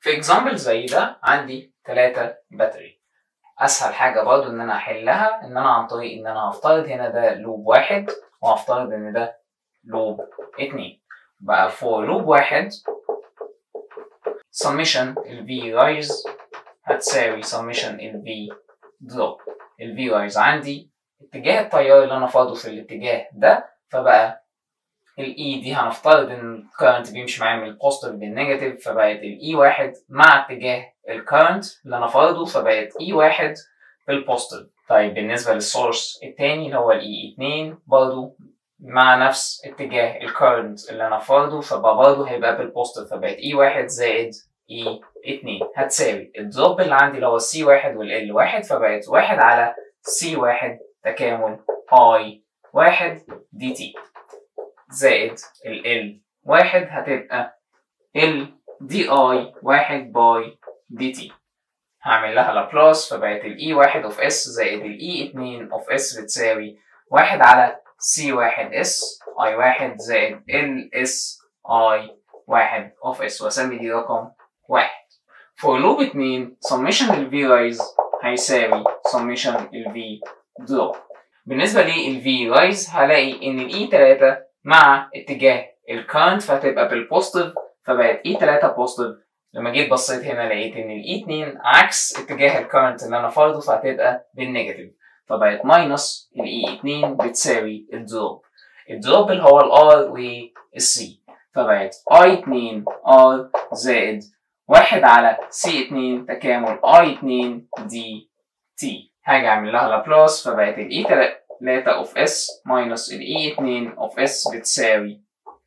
في اكزامبل زي ده عندي 3 باتري اسهل حاجه برضو ان انا احلها ان انا عن طريق ان انا هفترض هنا ده لوب واحد وهفترض ان ده لوب اتنين بقى فور لوب واحد summation ال V rise هتساوي summation ال V drop ال V rise عندي اتجاه التيار اللي انا فاضه في الاتجاه ده فبقى ال E دي هنفترض ان الكرنت بيمشي معايا من البوزيتيف للنيجاتيف فبقت ال E واحد مع اتجاه الكرنت اللي انا فارضه فبقت E واحد بالبوزيتيف طيب بالنسبة للسورس التاني اللي هو ال E 2 برضه مع نفس اتجاه الكرنت اللي انا فارضه فبقى برضه هيبقى بالبوزيتيف فبقت E واحد زائد E 2 هتساوي الدروب اللي عندي اللي هو C واحد وال L واحد فبقت واحد على C واحد تكامل I واحد دي تي زائد ال L واحد هتبقى ال دي اي واحد باي دي تي هعمل لها لابلاس فبقت ال E واحد اوف اس زائد ال E اتنين اوف اس بتساوي واحد على C واحد اس I واحد زائد ال اس I واحد اوف اس واسمي دي رقم واحد for لوب اتنين summation ال V rise هيساوي summation ال V drop بالنسبة لل V rise هلاقي إن ال E تلاتة مع اتجاه الكارنت فهتبقى بالبوزيتيف فبقت E 3 بوزيتيف لما جيت بصيت هنا لقيت ان ال E 2 عكس اتجاه الكارنت اللي انا فارضه فهتبقى بالنيجاتيف فبقت ماينس ال E 2 بتساوي الدروب الدروب اللي هو ال R وال C فبقت I 2 R زائد واحد على C 2 تكامل I 2 دي T هاجي اعمل لها لابلاس فبقت ال E 3 اوف S ماينس ال E 2 اوف S بتساوي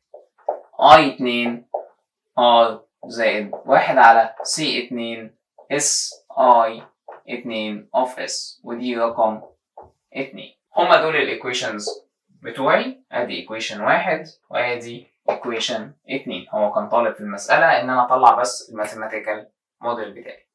I 2 R زائد واحد على C 2 S I 2 of S ودي رقم 2 هما دول الايكويشنز بتوعي ادي ايكويشن واحد وادي ايكويشن 2 هو كان طالب في المسألة ان انا اطلع بس الماثيماتيكال موديل بتاعي